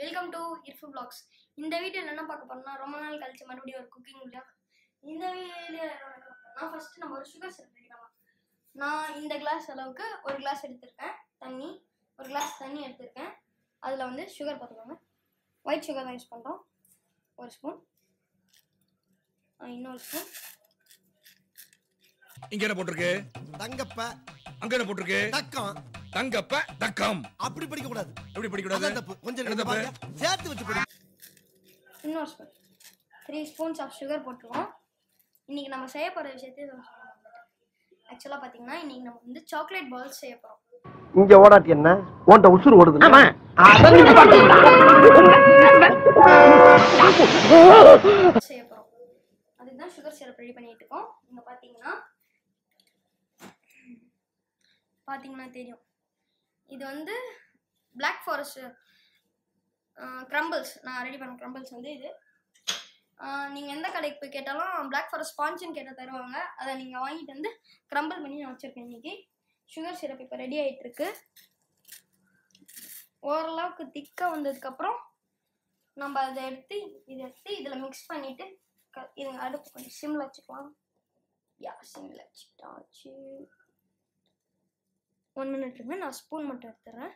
Welcome to இர்ஃபு blocks இந்த வீடியோவில் என்ன பார்க்க போறோம்னா ரொம்ப நாள் கழிச்சு மறுபடியும் ஒரு குக்கிங் வீடியோ இந்த வீடியோ நான் ஃபர்ஸ்ட் நம்ம ஒரு சுகர் சிரப் எடுக்கலாம் நான் இந்த கிளாஸ் அளவுக்கு ஒரு கிளாஸ் எடுத்திருக்கேன் தண்ணி ஒரு கிளாஸ் தண்ணி எடுத்திருக்கேன் அதில் வந்து சுகர் பார்த்துக்கோங்க ஒயிட் சுகர் தான் யூஸ் பண்ணுறோம் ஒரு ஸ்பூன் இன்னொரு ஸ்பூன் இங்க என்ன போட்டிருக்கு தங்கப்ப அங்க என்ன போட்டிருக்கு தக்கம் தங்கப்ப தக்கம் அப்படி படிக்க கூடாது எப்படி படிக்க அதான் கூடாது தப்பு கொஞ்சம் என்ன இங்க தப்பு? பாருங்க. சேர்த்து வச்சு படி இன்னொரு spoon three spoons of sugar போட்டுருவோம் இன்னைக்கு நம்ம செய்ய போகிற விஷயத்தையும் ஆக்சுவலாக பார்த்தீங்கன்னா இன்னைக்கு நம்ம வந்து சாக்லேட் பால்ஸ் செய்ய போகிறோம் இங்க ஓடாட்டி என்ன உன்ட்ட உசுறு ஓடுது செய்ய போகிறோம் அதுதான் சுகர் சிரப் ரெடி பண்ணிட்டு இருக்கோம் இங்கே பார்த்தீங்கன்னா பார்த்தீங்கன்னா தெரியும் இது வந்து Black ஃபாரஸ்ட் க்ரம்பிள்ஸ் நான் ரெடி பண்ண க்ரம்பிள்ஸ் வந்து இது நீங்கள் எந்த கடைக்கு போய் கேட்டாலும் Black ஃபாரஸ்ட் ஸ்பாஞ்சுன்னு கேட்டால் தருவாங்க அதை நீங்கள் வாங்கிட்டு வந்து க்ரம்பிள் பண்ணி நான் வச்சுருக்கேன் இன்னைக்கு சுகர் சிரப் இப்போ ரெடி ஆயிட்டு இருக்கு ஓரளவுக்கு திக்காக வந்ததுக்கப்புறம் நம்ம அதை எடுத்து இதை எடுத்து இதில் மிக்ஸ் பண்ணிவிட்டு க இது அடுப்பு கொஞ்சம் சிம்மில் வச்சுக்கலாம் யா சிம்மில் வச்சுட்டாச்சு ஒன் மினிட் இருங்க நான் ஸ்பூன் மட்டும் எடுத்துறேன்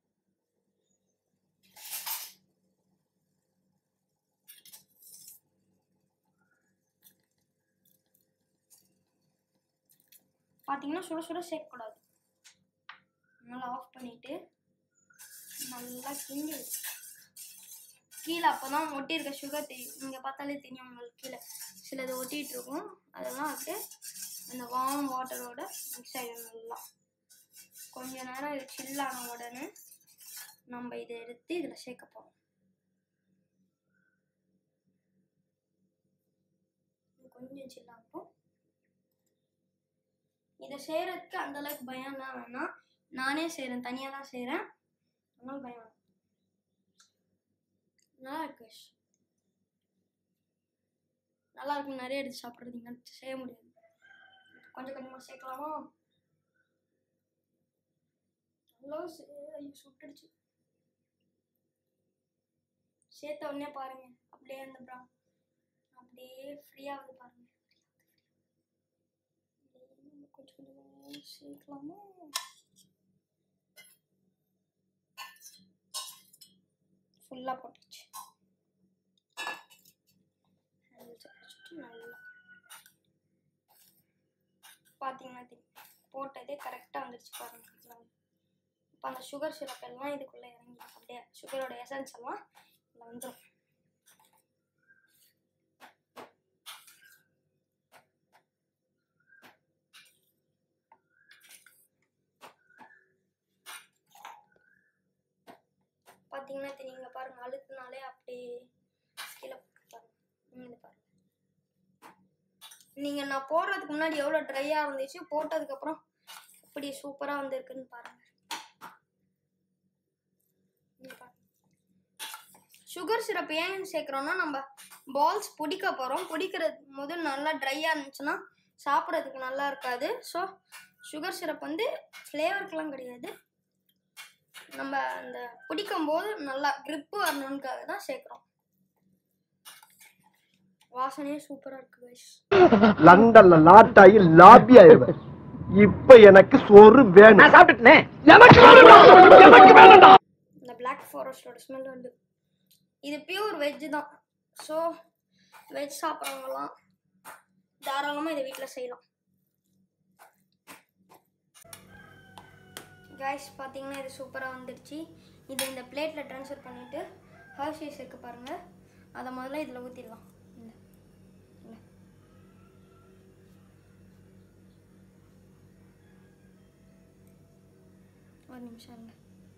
பார்த்தீங்கன்னா சுட சுட சேர்க்கக்கூடாது நல்லா ஆஃப் பண்ணிட்டு நல்லா கிண்டி வச்சு கீழே அப்போ தான் ஒட்டியிருக்க சுகர் தெரியும் இங்கே பார்த்தாலே தெரியும் உங்களுக்கு கீழே சிலது ஒட்டிகிட்டு இருக்கும் அதெல்லாம் அப்படியே அந்த வார்ம் வாட்டரோட மிக்ஸ் ஆகிடும் நல்லா கொஞ்ச நேரம் இது சில்லான உடனே நம்ம இதை எடுத்து இதில் சேர்க்க போகிறோம் கொஞ்சம் சில்லாகும் இதை செய்கிறதுக்கு அந்த அளவுக்கு பயம்லாம் வேணாம் நானே செய்கிறேன் தனியாக தான் செய்கிறேன் அதனால பயம் வேணாம் நல்லா இருக்கு யஷ். நல்லா இருக்கும் நிறைய எடுத்து சாப்பிட்றது இங்கே செய்ய முடியாது கொஞ்சம் கொஞ்சமாக சேர்க்கலாமா நல்லா சே- ஐயோ, சுட்டுடுச்சு சேர்த்த உடனே பாருங்க அப்படியே அந்த ப்ரௌன் அப்படியே ஃப்ரீயாகுது பாருங்க அப்படியே கொஞ்சம் கொஞ்சமாக சேர்க்கலாமா ஃபுல்லாக போட்டுச்சு Hands அ வச்சுட்டு நல்லா பார்த்தீங்கன்னா தெரியும் போட்டதே கரெக்டாக வந்துடுச்சு பாருங்க இப்போ அந்த சுகர் சிரப் எல்லாம் இதுக்குள்ளே இறங்கி அப்படியே சுகரோட எசன்ஸ் எல்லாம் இதில் வந்துடும் பார்த்தீங்கன்னா தெரியும் இங்கே பாருங்க அழுக்குனாலே அப்படியே கீழே பாருங்க இங்க பாருங்க நீங்கள் நான் போடுறதுக்கு முன்னாடி எவ்வளோ ட்ரையாக இருந்துச்சு போட்டதுக்கப்புறம் இப்படி சூப்பராக வந்திருக்குன்னு பாருங்க இங்க பாருங்க சுகர் சிரப் ஏன் சேர்க்குறோன்னா நம்ம பால்ஸ் பிடிக்க போகிறோம் பிடிக்கிறது போது நல்லா ட்ரையாக இருந்துச்சுன்னா சாப்பிட்றதுக்கு நல்லா இருக்காது ஸோ சுகர் சிரப் வந்து ஃப்ளேவருக்குலாம் கிடையாது நம்ம அந்த பிடிக்கும் போது நல்லா grip வரணுன்றதுக்காக தான் சேர்க்குறோம் வாசனையே சூப்பராக இருக்கு guys லண்டன்ல லாட்டாயி லாபி ஆயிருவேன் இப்ப எனக்கு சோறு வேணும் சாப்பிட்டுட்டேன் எனக்கு இந்த Black ஃபாரஸ்டோட ஸ்மெல் வந்து இது பியூர் வெஜ் தான் ஸோ வெஜ் சாப்பிட்றவங்கலாம் தாராளமாக இதை வீட்டில் செய்யலாம் கைஸ் பார்த்தீங்கன்னா இது சூப்பராக வந்துடுச்சு இதை இந்த பிளேட்டில் ட்ரான்ஸ்ஃபர் பண்ணிவிட்டு ஹர்ஷீஸ் இருக்கு பாருங்கள் அதை முதல்ல இதில் ஊற்றிடலாம் இந்த இந்த. ஒரு நிமிஷம் இருங்க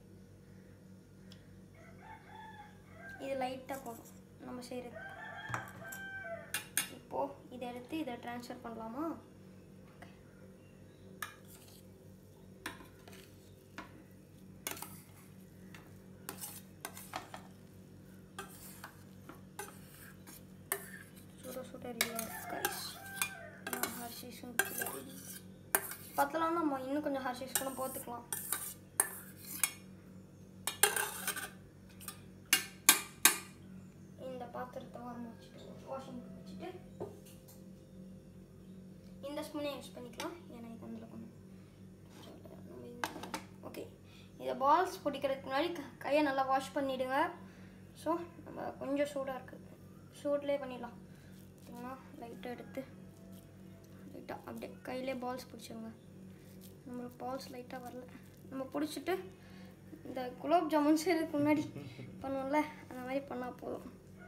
இது லைட்டாக போதும் நம்ம செய்கிறது இப்போது இதை எடுத்து இதை ட்ரான்ஸ்ஃபர் பண்ணலாமா சுட சுட ரெடியாக கைஸ் ஹர்ஷீஸும் ரெடி பத்தலாம் நம்ம இன்னும் கொஞ்சம் ஹர்ஷீஸ் கூட போத்துக்கலாம் வாஷிங் வச்சுட்டு இந்த ஸ்பூனே யூஸ் பண்ணிக்கலாம் ஏன்னா இது அதில் கொஞ்சம் ஓகே இதை பால்ஸ் பிடிக்கிறதுக்கு முன்னாடி க- கையை நல்லா வாஷ் பண்ணிவிடுங்க ஸோ நம்ம கொஞ்சம் சூடாக இருக்குது சூட்லேயே பண்ணிடலாம் பார்த்தீங்கன்னா லைட்டாக எடுத்து லைட்டாக அப்படியே கையிலே பால்ஸ் பிடிச்சிருங்க நம்மளுக்கு பால்ஸ் லைட்டாக வரல நம்ம பிடிச்சிட்டு இந்த குலோப் ஜாமுன் செய்யறதுக்கு முன்னாடி பண்ணுவோம்ல அந்த மாதிரி பண்ணால் போதும்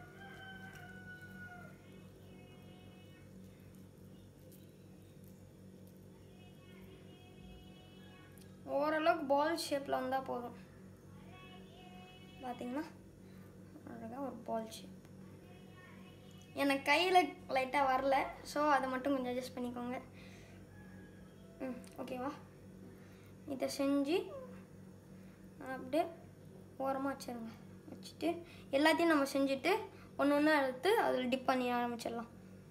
ஓரளவுக்கு பால் ஷேப்பில் வந்தால் போதும் பார்த்தீங்கன்னா அழகாக ஒரு பால் ஷேப் எனக்கு கையில் லைட்டாக வரல ஸோ அதை மட்டும் கொஞ்சம் அட்ஜஸ்ட் பண்ணிக்கோங்க ம் ஓகேவா இதை செஞ்சு அப்படியே ஓரமாக வச்சிருங்க வச்சுட்டு எல்லாத்தையும் நம்ம செஞ்சுட்டு ஒன்று ஒன்று எடுத்து அதில் டிப் பண்ணி ஆரம்பிச்சிடலாம்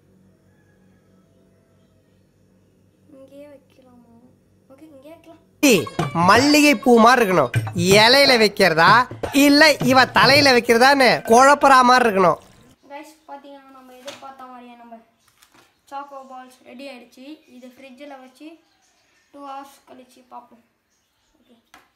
இங்கேயே வைக்கலாமா ஓகே இங்கேயே வைக்கலாம் மல்லிகை பூ மாதிரி இருக்கணும் இலையில வைக்கிறதா இல்ல இவ தலையில வைக்கிறதான்னு குழப்பறா மாதிரி இருக்கணும் கைஸ் பார்த்தீங்கன்னா நம்ம எதிர்பார்த்த மாதிரியே நம்ம சாக்கோ பால்ஸ் ரெடி ஆயிடுச்சு இது ஃப்ரிட்ஜில் வச்சு டூ ஹவர்ஸ் கழிச்சு பார்ப்போம் ஓகே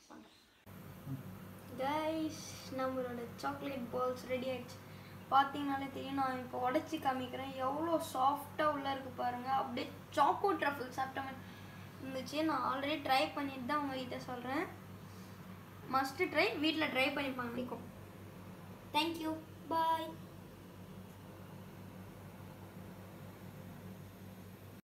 கைஸ் நம்மளோட சாக்லேட் பால்ஸ் ரெடி ஆயிடுச்சு பார்த்தீங்கனாலே தெரியும் நான் இப்போ உடச்சி காமிக்கிறேன் எவ்வளோ சாஃப்டாக உள்ளே இருக்கு பாருங்க அப்படியே சாக்கோ ட்ரஃபிள் சாப்பிட்ட மாதிரி இருந்துச்சு நான் ஆல்ரெடி ட்ரை பண்ணிட்டு தான் உங்ககிட்ட சொல்கிறேன் மஸ்ட்டு ட்ரை வீட்டில் ட்ரை பண்ணி பண்ணிக்கோ தேங்க்யூ பாய்